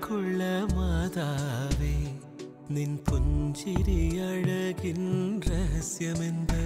അഴകുള്ള മാതാവേ നിൻ പുഞ്ചിരിയഴകിൻ രഹസ്യമെന്ത്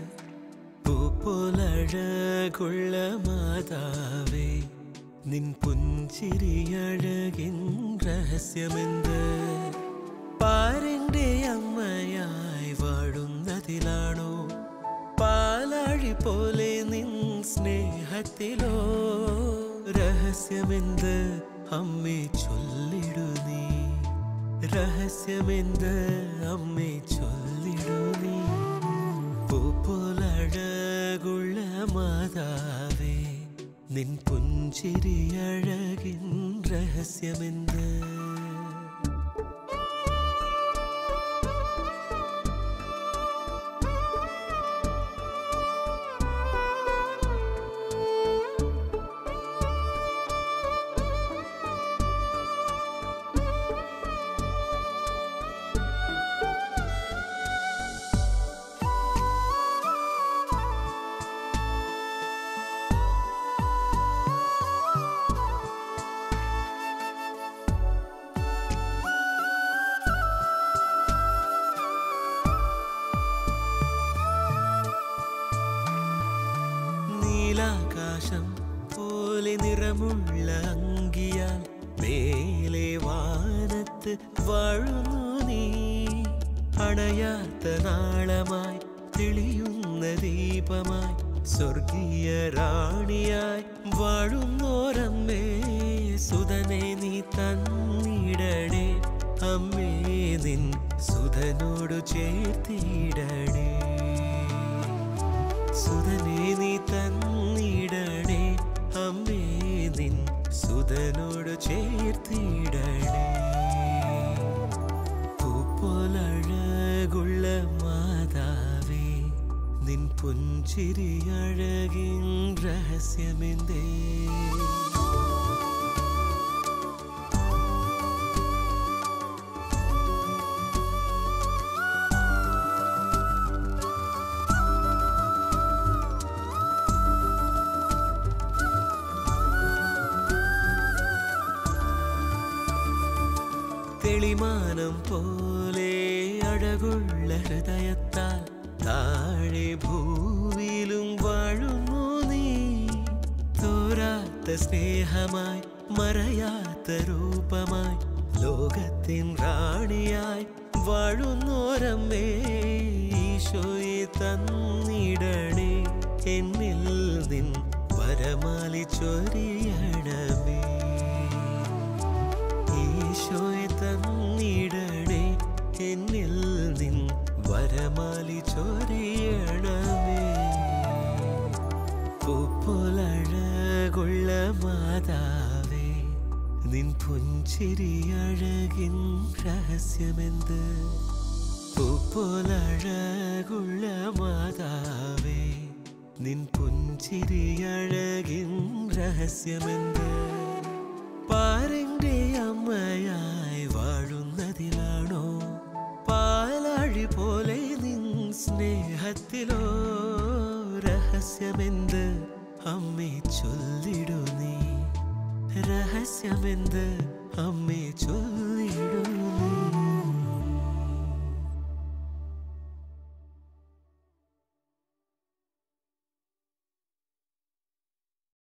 പൂപ്പോലഴകുള്ള മാതാവേ നിൻ പുഞ്ചിരിയഴകിൻ രഹസ്യമെന്ത് പാരന്റെ അമ്മയായി വാഴുന്നതിലാണോ പാലാഴി പോലെ നിൻ സ്നേഹത്തിലോ രഹസ്യമെന്ത് അമ്മേ ചൊല്ലിടു നീ രഹസ്യമെന്ത് അമ്മേ ചൊല്ലിടു നീ പൂപ്പോലഴകുള്ള മാതാവേ നിൻ പുഞ്ചിരിയഴകിൻ രഹസ്യമെന്ത് നീലാകാശം പോലെ നിറമുള്ള അങ്കിയാൽ മേലെ വാനത്ത് വാഴുന്നു നീ അണയാത്ത നാളമായി തെളിയുന്ന ദീപമായി സ്വർഗീയ റാണിയായി വാഴുന്നോരമ്മേ സുതനെ നീ തന്നിടണേ അമ്മേ നിൻ സുതനോടു ചേർത്തിടണേ സുതനെ നീ തന്നിടണേ അമ്മേ നിൻ സുതനോട് ചേർത്തിടണേ പൂപ്പോലഴകുള്ള മാതാവേ നിൻ പുഞ്ചിരി അഴകിൻ രഹസ്യമെന്തേ തെളിമാനം പോലെ അഴകുള്ള ഹൃദയത്താൽ താഴെ ഭൂവിലും വാഴുന്നു നീ തോരാത്ത സ്നേഹമായി മറയാത്ത രൂപമായി ലോകത്തിൻ റാണിയായി വാഴുന്നോരമ്മേ ഈശോയെ തന്നിടണേ എന്നിൽ നിൻ വരമാലി ചൊരിയണമേ ഈശോയെ തന്നിടണേ എന്നിൽ നിൻ വരമാലി ചൊരിയണമേ പൂപ്പോലഴകുള്ള മാതാവേ നിൻ പുഞ്ചിരി അഴകിൻ രഹസ്യമെന്ത് പൂപ്പോലഴകുള്ള മാതാവേ നിൻ പുഞ്ചിരി അഴകിൻ രഹസ്യമെന്ത് പാരന്റെ അമ്മയായി വാഴുന്നതിലാണോ പാലാഴി പോലെ നിൻ സ്നേഹത്തിലോ രഹസ്യമെന്ത് അമ്മേ ചൊല്ലിടു നീ രഹസ്യമെന്ത് അമ്മേ ചൊല്ലി